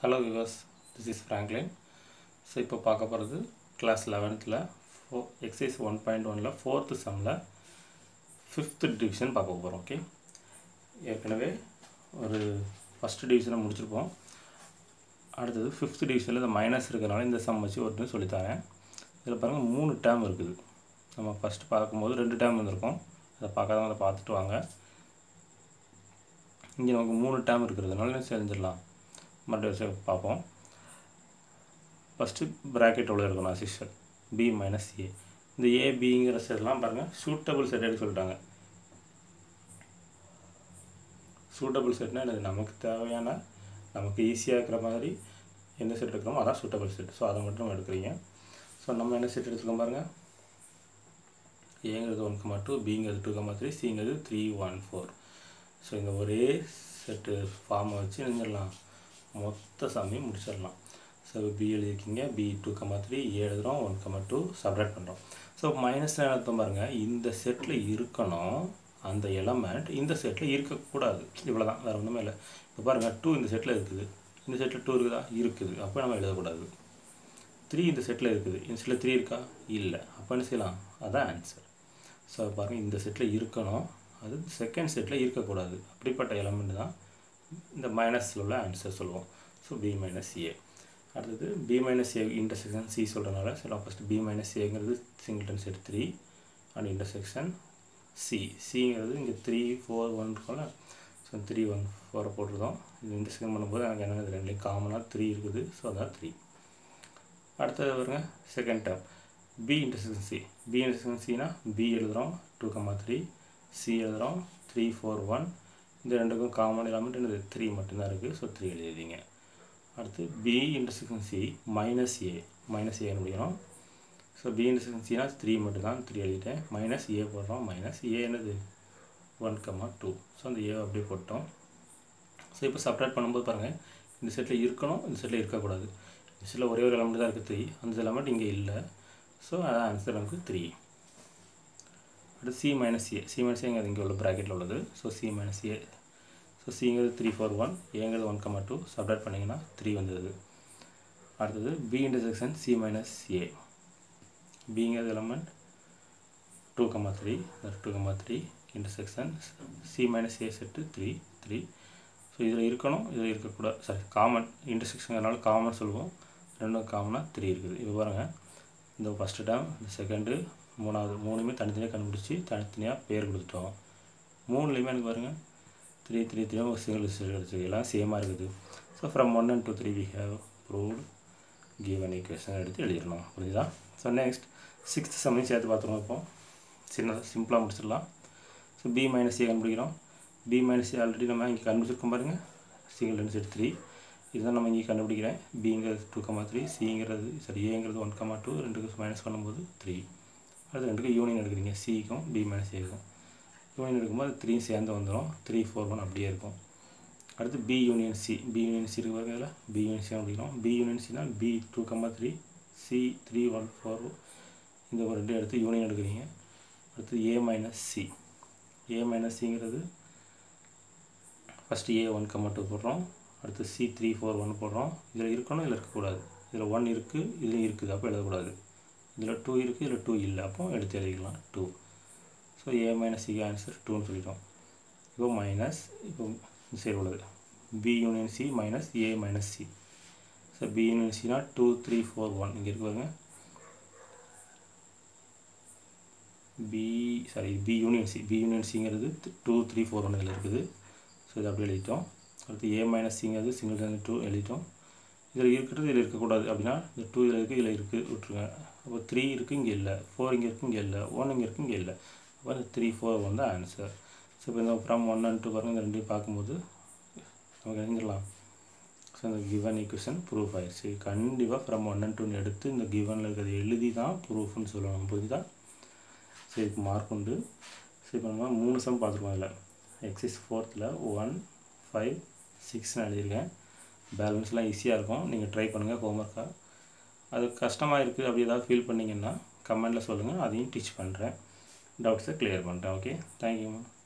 hello viewers this is Franklin so இப்போ பார்க்க போகிறது கிளாஸ் லெவன்த்தில் ஃபோ எக்ஸைஸ் ஒன் பாயிண்ட் ஒனில் ஃபோர்த்து சம்மில் ஃபிஃப்த்து டிவிஷன் பார்க்க போகிறோம் ஓகே ஏற்கனவே ஒரு ஃபஸ்ட்டு டிவிஷனை முடிச்சிருப்போம் அடுத்தது ஃபிஃப்த் டிவிஷனில் இந்த மைனஸ் இருக்கிறனால இந்த சம் வச்சு ஒரு சொல்லித்தரேன் இதில் பாருங்கள் மூணு டேம் இருக்குது நம்ம ஃபஸ்ட்டு பார்க்கும்போது ரெண்டு டேம் வந்திருக்கோம் அதை பார்க்காதவங்க அதை பார்த்துட்டு வாங்க இங்கே நமக்கு மூணு டேம் இருக்கிறதுனால செஞ்சிடலாம் மறுபடியும் பார்ப்போம் ஃபஸ்ட்டு ப்ராக்கெட் எவ்வளோ இருக்கணும் அசிஸ்டல் பி மைனஸ் ஏ இந்த ஏ பிங்கிற செட்லாம் பாருங்கள் சூட்டபிள் செட் எடுக்க சொல்லிட்டாங்க சூட்டபிள் செட்னா என்னது நமக்கு தேவையான நமக்கு ஈஸியாக இருக்கிற மாதிரி என்ன செட் எடுக்கிறோமோ அதான் சூட்டபிள் செட் ஸோ அதை மட்டும் எடுக்கிறீங்க ஸோ நம்ம என்ன செட் எடுத்துக்கோம் பாருங்கள் ஏங்கிறது ஒன் கமா டூ பிங்கிறது டூ கமா த்ரீ சிங்கிறது த்ரீ ஒன் ஃபோர் ஸோ இந்த ஒரே செட்டு ஃபார்மை வச்சு நின்றுடலாம் மொத்த சமையும் முடிச்சிடலாம் ஸோ பி எழுதியிருக்கீங்க B two comma three A எழுதுகிறோம் ஒன் கமா டூ செப்பரேட் பண்ணுறோம் ஸோ மைனஸில் அர்த்தம் பாருங்கள் இந்த செட்டில் இருக்கணும் அந்த எலமெண்ட் இந்த செட்டில் இருக்கக்கூடாது இவ்வளோ தான் வேறு ஒன்றுமே இல்லை இப்போ பாருங்கள் டூ இந்த செட்டில் இருக்குது இந்த செட்டில் டூ இருக்குதா இருக்குது அப்போ நம்ம எழுதக்கூடாது த்ரீ இந்த செட்டில் இருக்குது இந்த செட்டில் த்ரீ இருக்கா இல்லை அப்போ என்ன செய்யலாம் அதான் ஆன்சர் ஸோ பாருங்கள் இந்த செட்டில் இருக்கணும் அது செகண்ட் செட்டில் இருக்கக்கூடாது அப்படிப்பட்ட எலமெண்ட் தான் இந்த மைனஸில் உள்ள ஆன்சர் சொல்லுவோம் ஸோ பி மைனஸ் ஏ அடுத்தது B minus A intersection C சொல்கிறனால சொல்லலாம் ஃபஸ்ட்டு பி மைனஸ் ஏங்கிறது singleton set three and intersection C சிங்கிறது இங்கே த்ரீ ஃபோர் ஒன் இருக்கும்ல ஸோ த்ரீ ஒன் ஃபோரை போட்டிருந்தோம் இது இன்டர்செக்ஷன் பண்ணும்போது எனக்கு என்னென்ன ரெண்டுலேயும் காமனாக த்ரீ இருக்குது ஸோ அதான் த்ரீ அடுத்தது வருங்க second term B intersection C B intersection சினா பி எழுதுகிறோம் டூ கம்மா த்ரீ சி எழுதுகிறோம் த்ரீ ஃபோர் ஒன் இந்த ரெண்டுக்கும் காமன் எலமெண்ட் என்னது த்ரீ மட்டும்தான் இருக்குது ஸோ த்ரீ எழுதிங்க அடுத்து B intersection C minus A minus A முடியணும் ஸோ பி இன்டர்செக்ஷன் சினா த்ரீ மட்டும்தான் த்ரீ எழுதிட்டேன் மைனஸ் ஏ போடுறோம் மைனஸ் ஏ என்னது ஒன் கம்மா டூ ஸோ அந்த ஏ அப்படியே போட்டோம் ஸோ இப்போ சப்ரேட் பண்ணும்போது பாருங்கள் இந்த செட்டில் இருக்கணும் இந்த செட்டில் இருக்கக்கூடாது இந்த செட்டில் ஒரே ஒரு எலமெண்ட் தான் இருக்குது த்ரீ அந்த எலமெண்ட் இங்கே இல்லை ஸோ அதான் ஆன்சர் நமக்கு த்ரீ அடுத்து C minus A C minus ஏங்கிறது இங்கே உள்ள ப்ராக்கெட்டில் உள்ளது so C minus A so சிங்கிறது த்ரீ ஃபோர் ஒன் ஏங்கிறது ஒன் கமா டூ சப்ரேட் பண்ணிங்கன்னா த்ரீ வந்தது அடுத்தது B intersection C minus A பிங்கிறது element two comma three two comma three intersection C minus A set three three so இதில் இருக்கணும் இதில் இருக்கக்கூடாது சாரி காமன் இன்டர்செக்ஷங்கிறனால காமன் சொல்லுவோம் ரெண்டும் காமனாக த்ரீ இருக்குது இப்போ பாருங்கள் இந்த ஃபஸ்ட்டு டேம் இந்த செகண்டு மூணாவது மூணுமே தனித்தனியாக கண்டுபிடிச்சி தனித்தனியாக பேர் கொடுத்துட்டோம் மூணுலேயுமே எனக்கு பாருங்கள் த்ரீ த்ரீ த்ரீ ஒரு சிங்கிள் ரிசல்ட் எடுத்து எல்லாம் சேமாக இருக்குது so from one and two three we have proved given equation எடுத்து எழுதிடணும் புரியுதா ஸோ நெக்ஸ்ட் சிக்ஸ்த் சமையும் சேர்த்து பார்த்துருவோம் இப்போ சின்னதாக சிம்பிளாக முடிச்சிடலாம் ஸோ பி மைனஸ் ஏ கண்டுபிடிக்கிறோம் பி மைனஸ் ஏ ஆல்ரெடி நம்ம இங்கே கண்டுபிடிச்சிருக்கோம் பாருங்கள் சிங்கிள் ரெண்டு செட் த்ரீ இதுதான் நம்ம இங்கே கண்டுபிடிக்கிறேன் பிங்கிறது டூ கமா த்ரீ சிங்கிறது சரி ஏங்கிறது ஒன் கமா டூ ரெண்டுக்கு மைனஸ் பண்ணும்போது த்ரீ அது ரெண்டுக்கும் யூனியன் எடுக்கிறீங்க சிக்கும் பி மைனஸ் ஏக்கும் யூனியன் எடுக்கும்போது த்ரீ சேர்ந்து வந்துடும் த்ரீ ஃபோர் ஒன் அப்படியே இருக்கும் அடுத்து B union C B union C இருக்கு பாருங்க இதில் பி யூனியன் சி அப்படிக்கிறோம் பி யூனியன் சினா B two comma three C three one four இந்த ஒரு ரெண்டு எடுத்து யூனியன் எடுக்கிறீங்க அடுத்து A minus C A minus சிங்கிறது first A one comma two போடுறோம் அடுத்து சி த்ரீ ஃபோர் ஒன் போடுறோம் இதில் இருக்கணும் இதில் இருக்கக்கூடாது இதில் ஒன் இருக்குது இதில் இருக்குது அப்போ எழுதக்கூடாது இதில் டூ இருக்குது இதில் டூ இல்லை அப்போ எடுத்து எழுதிக்கலாம் two so A minus C answer டூன்னு சொல்லிட்டோம் இப்போ மைனஸ் இப்போ சரி உள்ளது B union C minus A minus C so B union சினா டூ த்ரீ ஃபோர் ஒன் இங்கே இருக்கு பாருங்க B sorry B union C B union சிங்கிறது டூ த்ரீ ஃபோர் ஒன் இதில் இருக்குது ஸோ இது அப்படி எழுதிட்டோம் அடுத்து ஏ மைனஸ் சிங்கிறது சிங்கிள் டூ எழுதிட்டோம் இதில் இருக்கிறது இதில் இருக்கக்கூடாது அப்படின்னா இந்த டூ இதில் இருக்குது இதில் இருக்குது விட்ருங்க அப்போ த்ரீ இருக்குது இங்கே இல்லை ஃபோர் இங்கே இருக்குது இங்கே இல்லை ஒன் இங்கே இருக்குது இங்கே இல்லை அப்போ இந்த த்ரீ ஃபோர் வந்து ஆன்சர் ஸோ இப்போ இந்த ஃப்ரம் ஒன் அண்ட் டூ பாருங்கள் இந்த ரெண்டையும் பார்க்கும்போது நமக்கு எழுந்திரலாம் ஸோ இந்த கிவன் ஈக்குவேஷன் ப்ரூஃப் ஆயிடுச்சு கண்டிப்பாக ஃப்ரம் ஒன் அண்ட் டூன்னு எடுத்து இந்த கிவனில் இருக்கிறது எழுதி தான் ப்ரூஃப்னு சொல்லணும் புரியுதா ஸோ இதுக்கு மார்க் உண்டு ஸோ இப்போ நம்ம மூணு சம் பார்த்துருக்கோம் அதில் எக்ஸைஸ் ஃபோர்த்தில் ஒன் ஃபைவ் சிக்ஸ்னு எழுதியிருக்கேன் பேலன்ஸ்லாம் ஈஸியாக இருக்கும் நீங்கள் ட்ரை பண்ணுங்கள் ஹோம்ஒர்க்காக அது கஷ்டமாக இருக்குது அப்படி ஏதாவது ஃபீல் பண்ணிங்கன்னா கமெண்டில் சொல்லுங்கள் அதையும் டீச் பண்ணுறேன் டவுட்ஸை கிளியர் பண்ணுறேன் ஓகே தேங்க்யூ